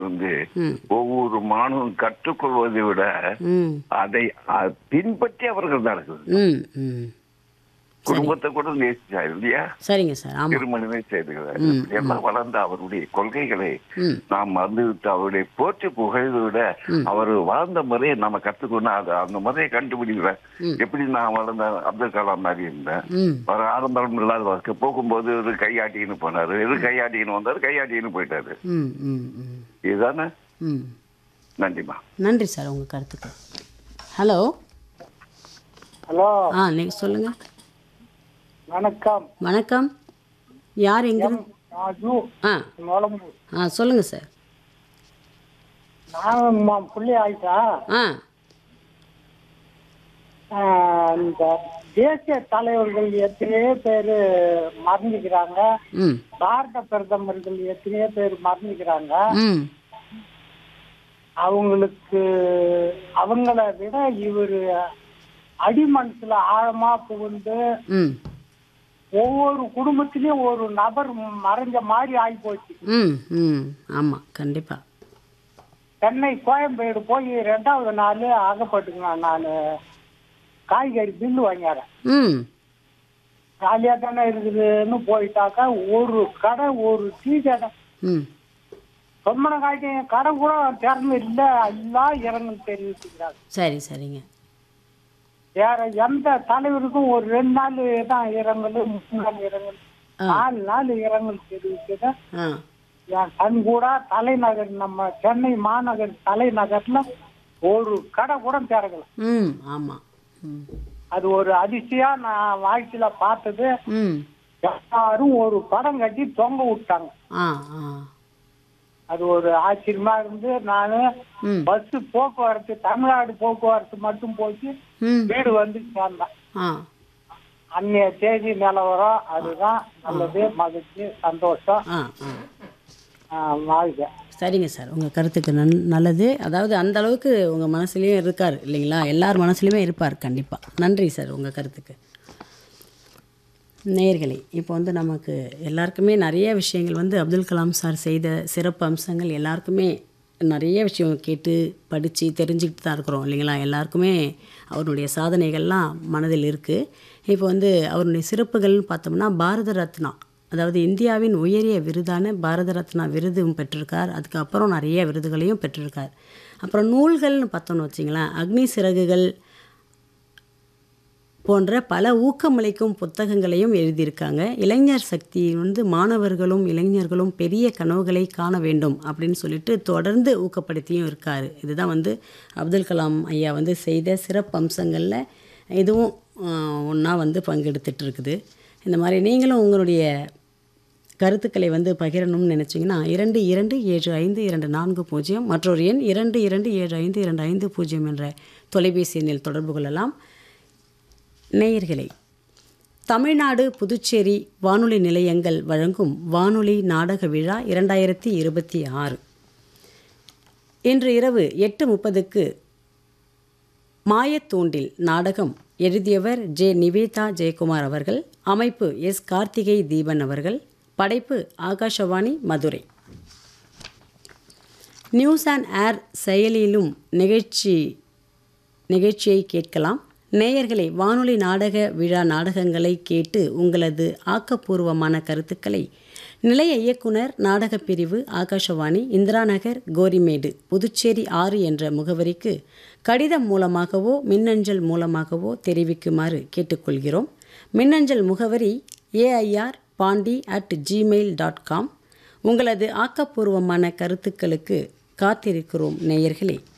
வந்து ம் ஒவ்வொரு மாணவன் கற்றுக்கொள்வதை விட ம் அதை அ- பின்பற்றி அவர்கள் நடக்குது ம் ம் குடும்பத்தை கூட நேசிச்சா இல்லையா சரிங்க சார் ஆமாம் திருமணமே செய்துகிறார் எல்லாம் வளர்ந்த அவருடைய கொள்கைகளை ம் நாம் மறந்துவிட்டு அவருடைய போற்றி புகழ்வை விட அவர் வாழ்ந்த முறையை நம்ம கத்துக்கணும் அது அந்த முறையை கண்டுபிடிக்கிறேன் எப்படி நான் வளர்ந்தேன் அப்துல் கலாம் மாதிரி இருந்தேன் ம் ஒரு ஆடம்பரம் இல்லாத வாழ்க்கை போகும்போது ஒரு கையாட்டின்னு போனாரு எது கையாட்டின்னு வந்தாரு கையாட்டின்னு போயிட்டாரு ம் ம் ம் இதுதானே ம் நன்றிம்மா நன்றி சார் உங்கள் கருத்துக்கு ஹலோ ஹலோ ஆ நீங்கள் சொல்லுங்கள் வணக்கம் வணக்கம் யார் எங்க ராஜு ஆ நோலம்பூர் ஆ சொல்லுங்கள் சார் நான் புள்ளி ஆயிட்டா ஆ ஆஹ், இந்த தேசிய தலைவர்கள் எத்தனையோ பேர் மறந்துக்கிறாங்க ம் பாரத பிரதமர்கள் எத்தனையோ பேர் மறந்துக்கிறாங்க ம் அவங்களுக்கு அவங்கள விட இவர் அடிமனசுல ஆழமா புகுந்து ம் ஒவ்வொரு குடும்பத்திலயும் ஒரு நபர் மறைஞ்ச மாதிரி ஆகி போச்சு ம் ம் ஆமாம் கண்டிப்பாக சென்னை கோயம்பேடு போய் ரெண்டாவது நாள் அகப்பட்டுக்கணும் நான் காய்கறி பில்லு வாங்கிறேன் ம் ஜாலியா தானே இருக்குதுன்னு போயிட்டாக்கா ஒரு கடை ஒரு டீ கடை ம் சொம்மன காய்ச்சி கடை கூட திறந்து இல்லை எல்லாம் இறங்கு தெரிவிச்சுக்கிறாங்க சரி சரிங்க வேற எந்த தலைவருக்கும் ஒரு ரெண்டு நாள் தான் இரங்கல் மூணு நாள் இரங்கல் நாலு நாள் இரங்கல் தெரிவிக்குது ஆ என் கண் கூட தலைநகர் நம்ம சென்னை மாநகர் தலைநகர்ல ஒரு கடை கூட திறக்கல ம் ஆமாம் ம் அது ஒரு அதிசயா நான் வாழ்க்கையில பார்த்தது ம் எல்லாரும் ஒரு படம் கட்டி தொங்க விட்டாங்க ஆ ஆ அது ஒரு ஆச்சரியமா இருந்து நானு ம் பஸ் போக்குவரத்து தமிழ்நாடு போக்குவரத்து மட்டும் போச்சு ம் வீடு வந்து சேர்ந்தேன் ஆ அன்னைய தேதி நிலவரம் அதுதான் நல்லது மகிழ்ச்சி சந்தோஷம் ஆ ஆ ஆஹ் வாழ்க சரிங்க சார் உங்கள் கருத்துக்கு நன் நல்லது அதாவது அந்த அளவுக்கு உங்கள் மனசுலேயும் இருக்கார் இல்லைங்களா எல்லார் மனசுலையுமே இருப்பார் கண்டிப்பாக நன்றி சார் உங்கள் கருத்துக்கு நேயர்களே இப்போ வந்து நமக்கு எல்லாருக்குமே நிறைய விஷயங்கள் வந்து அப்துல் கலாம் சார் செய்த சிறப்பு அம்சங்கள் எல்லாருக்குமே நிறைய விஷயம் கேட்டு படித்து தெரிஞ்சுக்கிட்டு தான் இருக்கிறோம் இல்லைங்களா எல்லாருக்குமே அவருடைய சாதனைகள்லாம் மனதில் இருக்குது இப்போ வந்து அவருடைய சிறப்புகள்னு பார்த்தோம்னா பாரத ரத்னா அதாவது இந்தியாவின் உயரிய விருதான பாரத ரத்னா விருதும் பெற்றிருக்கார் அதுக்கப்புறம் நிறைய விருதுகளையும் பெற்றிருக்கார் அப்புறம் நூல்கள்னு பார்த்தோம்னு வச்சிங்களேன் அக்னி சிறகுகள் போன்ற பல ஊக்கமளிக்கும் புத்தகங்களையும் எழுதியிருக்காங்க இளைஞர் சக்தி வந்து மாணவர்களும் இளைஞர்களும் பெரிய கனவுகளை காண வேண்டும் அப்படின்னு சொல்லிட்டு தொடர்ந்து ஊக்கப்படுத்தியும் இருக்கார் இதுதான் வந்து அப்துல் கலாம் ஐயா வந்து செய்த சிறப்பு அம்சங்களில் இதுவும் ஒன்றா வந்து பங்கெடுத்துட்டு இருக்குது இந்த மாதிரி நீங்களும் உங்களுடைய கருத்துக்களை வந்து பகிரணும்னு நினச்சிங்கன்னா இரண்டு இரண்டு ஏழு ஐந்து இரண்டு நான்கு பூஜ்ஜியம் மற்றொரு எண் இரண்டு இரண்டு ஏழு ஐந்து இரண்டு ஐந்து பூஜ்ஜியம் என்ற தொலைபேசி எண்ணில் தொடர்பு கொள்ளலாம் நேயர்களே தமிழ்நாடு புதுச்சேரி வானொலி நிலையங்கள் வழங்கும் வானொலி நாடக விழா இரண்டாயிரத்தி இருபத்தி ஆறு இன்று இரவு எட்டு முப்பதுக்கு மாயத்தூண்டில் நாடகம் எழுதியவர் ஜே நிவேதா ஜெயக்குமார் அவர்கள் அமைப்பு எஸ் கார்த்திகை தீபன் அவர்கள் படைப்பு Akashvani Madurai news and air செயலிலும் நிகழ்ச்சி நிகழ்ச்சியை கேட்கலாம் நேயர்களை வானொலி நாடக விழா நாடகங்களை கேட்டு உங்களது ஆக்கப்பூர்வமான கருத்துக்களை நிலைய இயக்குனர் நாடகப் பிரிவு ஆகாஷவாணி இந்திரா நகர் கோரிமேடு புதுச்சேரி ஆறு என்ற முகவரிக்கு கடிதம் மூலமாகவோ மின்னஞ்சல் மூலமாகவோ தெரிவிக்குமாறு கேட்டுக்கொள்கிறோம் மின்னஞ்சல் முகவரி A I R Pandi at Gmail dot com உங்களது ஆக்கப்பூர்வமான கருத்துக்களுக்கு காத்திருக்கிறோம் நேயர்களே